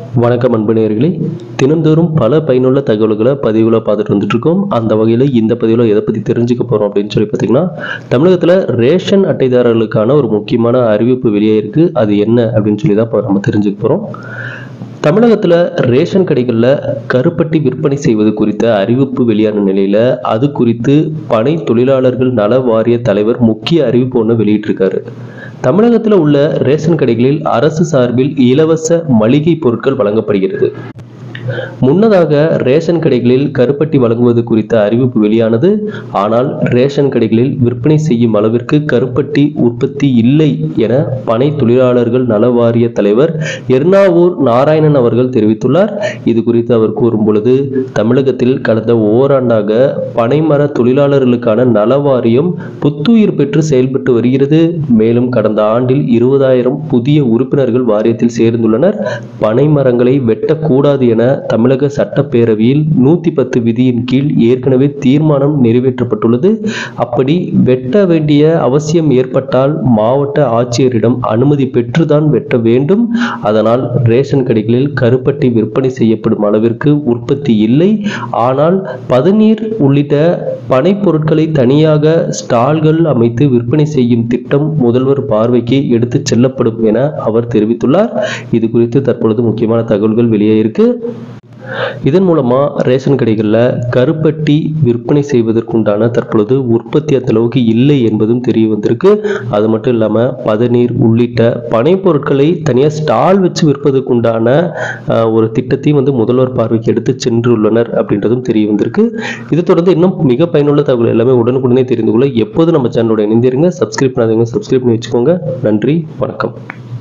வணக்கம் அன்பு நேயர்களே தினந்தோறும் பல பயனுள்ள தகவல்களை பதிவுகளை பார்த்துட்டு வந்துட்டு இருக்கோம் அந்த வகையில் இந்த பதிவில் எதை பற்றி தெரிஞ்சுக்க போகிறோம் அப்படின்னு சொல்லி பார்த்தீங்கன்னா தமிழகத்தில் ரேஷன் அட்டைதாரர்களுக்கான ஒரு முக்கியமான அறிவிப்பு வெளியே இருக்கு அது என்ன அப்படின்னு சொல்லி தான் இப்போ நம்ம தெரிஞ்சுக்க போகிறோம் தமிழகத்தில் ரேஷன் கடைகளில் கருப்பட்டி விற்பனை செய்வது குறித்த அறிவிப்பு வெளியான நிலையில் அது குறித்து பனை தொழிலாளர்கள் நல வாரிய தலைவர் முக்கிய அறிவிப்பு ஒன்று வெளியிட்டிருக்காரு தமிழகத்தில் உள்ள ரேஷன் கடைகளில் அரசு சார்பில் இலவச மளிகை பொருட்கள் வழங்கப்படுகிறது முன்னதாக ரேஷன் கடைகளில் கருப்பட்டி வழங்குவது குறித்த அறிவிப்பு வெளியானது ஆனால் ரேஷன் கடைகளில் விற்பனை செய்யும் அளவிற்கு கருப்பட்டி உற்பத்தி இல்லை என பனை தொழிலாளர்கள் நல வாரிய தலைவர் எர்ணாவூர் நாராயணன் அவர்கள் தெரிவித்துள்ளார் இது குறித்து அவர் கூறும் பொழுது தமிழகத்தில் கடந்த ஓராண்டாக பனைமர தொழிலாளர்களுக்கான நல வாரியம் புத்துயிர் பெற்று செயல்பட்டு வருகிறது மேலும் கடந்த ஆண்டில் இருபதாயிரம் புதிய உறுப்பினர்கள் வாரியத்தில் சேர்ந்துள்ளனர் பனை மரங்களை வெட்டக்கூடாது என தமிழக சட்டப்பேரவையில் நூத்தி பத்து விதியின் கீழ் ஏற்கனவே தீர்மானம் நிறைவேற்றப்பட்டுள்ளது அப்படி வெட்ட வேண்டிய அவசியம் ஏற்பட்டால் மாவட்ட ஆட்சியரிடம் அனுமதி பெற்றுதான் வெட்ட வேண்டும் அதனால் ரேஷன் கடைகளில் கருப்பட்டி விற்பனை செய்யப்படும் அளவிற்கு உற்பத்தி இல்லை ஆனால் பதநீர் உள்ளிட்ட பனை பொருட்களை தனியாக ஸ்டால்கள் அமைத்து விற்பனை செய்யும் திட்டம் முதல்வர் பார்வைக்கு எடுத்துச் செல்லப்படும் என அவர் தெரிவித்துள்ளார் இது குறித்து தற்பொழுது முக்கியமான தகவல்கள் வெளியே இருக்கு இதன் மூலமா ரேஷன் கடைகளில் கருப்பட்டி விற்பனை செய்வதற்குண்டான தற்பொழுது உற்பத்தி அந்த அளவுக்கு இல்லை என்பதும் தெரிய வந்திருக்கு அது மட்டும் இல்லாம பதநீர் உள்ளிட்ட பனை பொருட்களை தனியாக ஸ்டால் வச்சு விற்பதற்குண்டான ஆஹ், ஒரு திட்டத்தையும் வந்து முதல்வர் பார்வைக்கு எடுத்து சென்றுள்ளனர் அப்படின்றதும் தெரிய வந்திருக்கு இது தொடர்ந்து இன்னும் மிக பயனுள்ள தகவல் எல்லாமே உடனுக்குடனே தெரிந்து கொள்ள எப்போது நம்ம சேனலோட இணைந்திருங்க சப்ஸ்கிரைப் பண்ணாதவங்க சப்ஸ்கிரைப் பண்ணி வச்சுக்கோங்க நன்றி வணக்கம்